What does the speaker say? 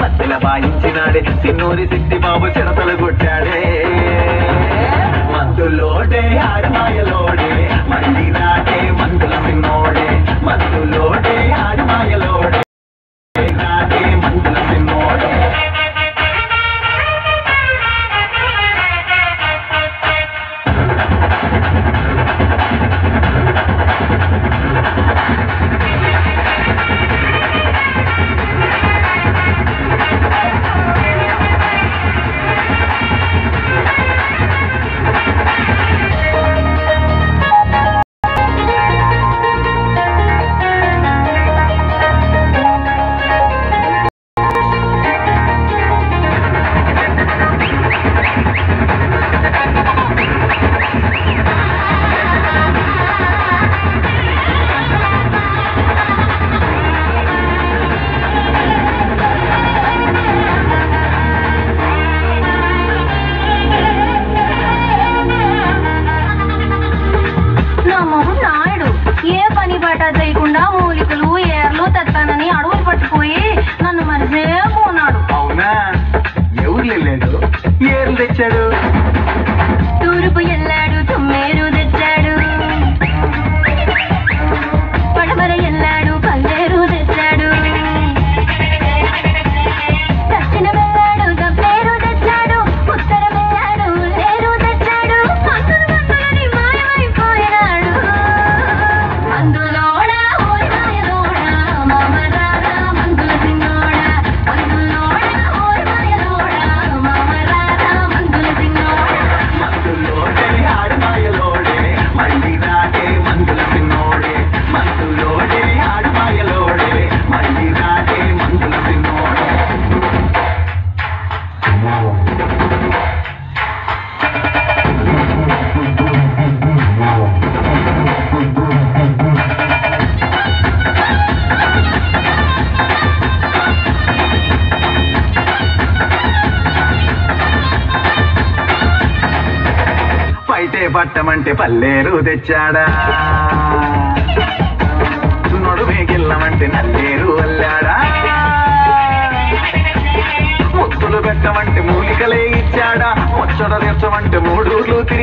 సత్తుల వాయించినాడే సిన్నూరి సిద్ధి బాబు చిరతలు కొట్టాడే మందులోడే ఆడమాయలోడే మంది నాటే మందుల సిన్నోడే మందులోడే ఆడమాయలోడే నాటే మందుల సిన్నోడే నా మొహం నాయుడు ఏ పని పాట చేయకుండా మూలికలు ఏర్లు తెత్తానని అడవులు పట్టుపోయి నన్ను మరిసే పోనాడు అవునా ఎవరు లేడు ఏర్లు తెచ్చాడు తూర్పు ఎల్లాడు తుమ్మేరు తెచ్చాడు పడమర ఎల్లాడు పల్లేరు తెచ్చాడు దక్షిణ వెళ్ళాడు దబ్బేరు తెచ్చాడు ఉత్తర వెళ్ళాడు లేరు తెచ్చాడు అందులు మందులని మాయమైపోయినాడు అందులోడా ఓరి మాయలోడా మామరారా మందుల సిన్నోడా అందులోడా ఓరి మాయలోడా మామరారా మందుల సిన్నోడా మందులోడే ఆడమాయలోడే మళ్ళీ నాటే మందుల సిన్నోడే మందులోడే ఆడమాయలోడే మళ్ళీ నాటే మందుల సిన్నోడే పైటే పట్టమంటే పల్లేరు తెచ్చాడా నడుమే గిల్లమంటే నల్లేరు అల్లాడా ముత్తులు పెట్టమంటే మూలికలే ఇచ్చాడా ముచ్చట తెచ్చమంటే మూడూర్లు తిరిగి